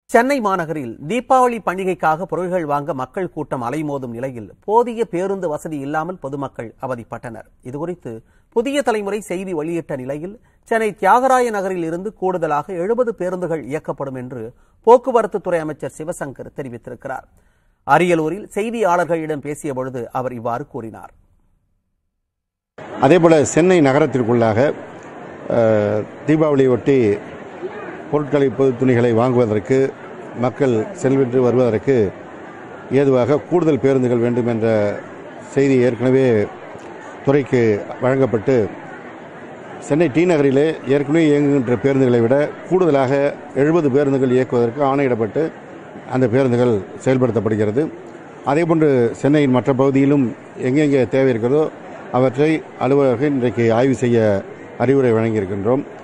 சென்னை மாநகரில் தீபாவளி பண்டிகைக்காக பொருள்கள் வாங்க மக்கள் கூட்டம் அலைமோதும் நிலையில் போதிய பேருந்து வசதி இல்லாமல் பொதுமக்கள் அவதிப்பட்டனர் இதுகுறித்து புதிய தலைமுறை செய்தி வெளியிட்ட நிலையில் சென்னை தியாகராய நகரில் இருந்து கூடுதலாக எழுபது பேருந்துகள் இயக்கப்படும் என்று போக்குவரத்து துறை அமைச்சர் சிவசங்கர் தெரிவித்திருக்கிறார் அரியலூரில் செய்தியாளர்களிடம் பேசிய பொழுது அவர் இவ்வாறு கூறினார் அதேபோல் சென்னை நகரத்திற்குள்ளாக அஹ், தீபாவளியொட்டி பொருட்களை பொது துணிகளை வாங்குவதற்கு மக்கள் செல்விட்டு வருவதற்கு ஏதுவாக கூடுதல் பேருந்துகள் வேண்டும் என்ற செய்தி ஏற்கனவே துறைக்கு வழங்கப்பட்டு சென்னை டி நகரிலே ஏற்கனவே இயங்குகின்ற பேருந்துகளை விட கூடுதலாக எழுபது பேருந்துகள் இயக்குவதற்கு ஆணையிடப்பட்டு அந்த பேருந்துகள் செயல்படுத்தப்படுகிறது அதேபோன்று சென்னையின் மற்ற பகுதியிலும் எங்கெங்கே தேவை இருக்கிறதோ அவற்றை அலுவலர்கள் இன்றைக்கு ஆய்வு செய்ய அறிவுரை வழங்கியிருக்கின்றோம்